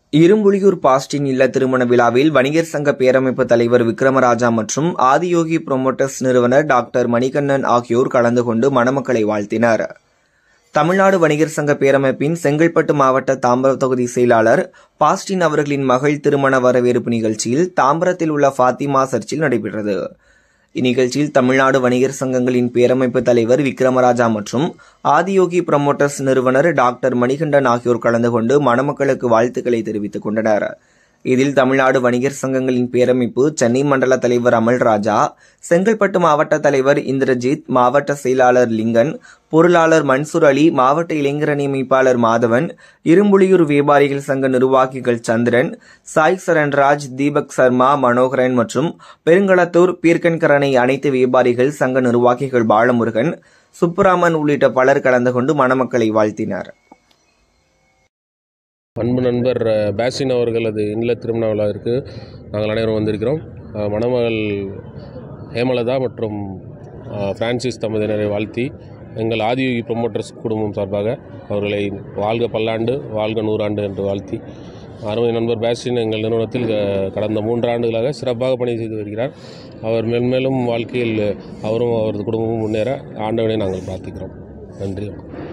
Irumbuliyur Bastin இல்ல திருமண விழாவில் வணிகர் சங்க பேரமைப்பு தலைவர் விக்ரமராஜா மற்றும் ஆதியோகி புரொமோட்டர்ஸ் நிறுவனர் டாக்டர் மணிகண்ணன் ஆகியோர் கலந்து கொண்டு மணமக்களை வாழ்த்தினர் தமிழ்நாடு வணிகர் சங்க பேரமைப்பின் செங்கல்பட்டு மாவட்ட தாம்பரம் தொகுதி செயலாளர் பாஸ்டின் அவர்களின் மகள் திருமண வரவேற்பு நிகழ்ச்சியில் தாம்பரத்தில் உள்ள ஃபாத்திமா சர்ச்சில் நடைபெற்றது இந்நிகழ்ச்சியில் தமிழ்நாடு வணிகர் சங்கங்களின் பேரமைப்பு தலைவர் விக்ரமராஜா மற்றும் ஆதியோகி புரமோட்டர்ஸ் நிறுவனர் டாக்டர் மணிகண்டன் ஆகியோர் கலந்து கொண்டு மணமக்களுக்கு வாழ்த்துக்களை தெரிவித்துக் கொண்டனர் இதில் தமிழ்நாடு வணிகர் சங்கங்களின் பேரமைப்பு சென்னை மண்டல தலைவர் அமல்ராஜா செங்கல்பட்டு மாவட்ட தலைவர் இந்திரஜித் மாவட்ட செயலாளர் லிங்கன் பொருளாளர் மன்சூர் அலி மாவட்ட இளைஞரணி அமைப்பாளர் மாதவன் இரும்புலியூர் வியாபாரிகள் சங்க நிர்வாகிகள் சந்திரன் சாய் சரண்ராஜ் தீபக் சர்மா மனோகரன் மற்றும் பெருங்களத்தூர் பீர்க்கன்கரணை அனைத்து வியாபாரிகள் சங்க நிர்வாகிகள் பாலமுருகன் சுப்புராமன் உள்ளிட்ட பலர் கலந்து கொண்டு மணமக்களை வாழ்த்தினர் அன்பு நண்பர் அஹ், பேசின் அவர்களது இல்ல திருமண விழாவிற்கு நாங்கள் அனைவரும் வந்திருக்கிறோம் அஹ், மணமகள் ஹேமலதா மற்றும் அஹ், பிரான்சிஸ் தம்பதியினரை வாழ்த்தி எங்கள் ஆதியோகி ப்ரொமோட்டர்ஸ் குடும்பம் சார்பாக அவர்களை வாழ்க பல்லாண்டு வாழ்க நூறாண்டு என்று வாழ்த்தி அருமை நண்பர் பேசின் எங்கள் நிறுவனத்தில் அஹ், கடந்த மூன்று ஆண்டுகளாக சிறப்பாக பணி செய்து வருகிறார் அவர் மென்மேலும் வாழ்க்கையில் அவரும் அவரது குடும்பமும் முன்னேற ஆண்டவனை நாங்கள் பிரார்த்திக்கிறோம் நன்றி வணக்கம்